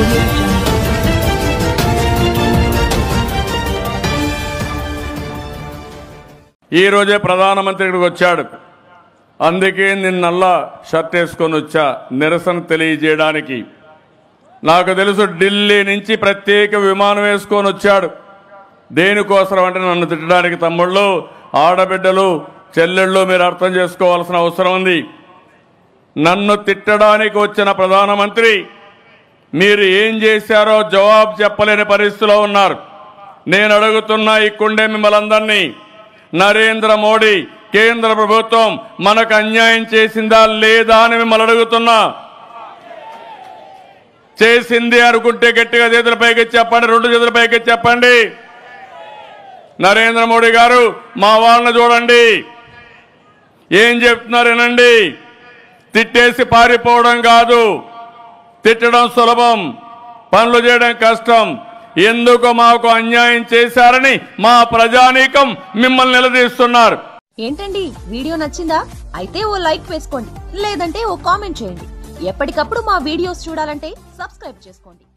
audio jungle. ఈ రోజే ప్రధానమంత్రి ఇక్కడికి వచ్చాడు అందుకే నిన్నల్లా షర్ట్ వేసుకొని వచ్చా నిరసన తెలియజేయడానికి నాకు తెలుసు ఢిల్లీ నుంచి ప్రత్యేక విమానం వేసుకొని వచ్చాడు దేనికోసం అంటే నన్ను తిట్టడానికి తమ్ముళ్ళు ఆడబిడ్డలు చెల్లెళ్ళు మీరు అర్థం చేసుకోవాల్సిన అవసరం ఉంది నన్ను తిట్టడానికి వచ్చిన ప్రధానమంత్రి మీరు ఏం చేశారో జవాబు చెప్పలేని పరిస్థితిలో ఉన్నారు నేను అడుగుతున్నా ఇక్కడే మిమ్మల్ని అందరినీ నరేంద్ర మోడీ కేంద్ర ప్రభుత్వం మనకు అన్యాయం చేసిందా లేదా అని మిమ్మల్ని అడుగుతున్నా చేసింది అనుకుంటే గట్టిగా చేతుల పైకి చెప్పండి రెండు చేతుల పైకి చెప్పండి నరేంద్ర మోడీ గారు మా వాళ్ళని చూడండి ఏం చెప్తున్నారు వినండి తిట్టేసి పారిపోవడం కాదు తిట్టడం సులభం పనులు చేయడం కష్టం ఎందుకు మాకు అన్యాయం చేశారని మా ప్రజానీకం మిమ్మల్ని నిలదీస్తున్నారు ఏంటండి వీడియో నచ్చిందా అయితే ఓ లైక్ వేసుకోండి లేదంటే ఓ కామెంట్ చేయండి ఎప్పటికప్పుడు మా వీడియోస్ చూడాలంటే సబ్స్క్రైబ్ చేసుకోండి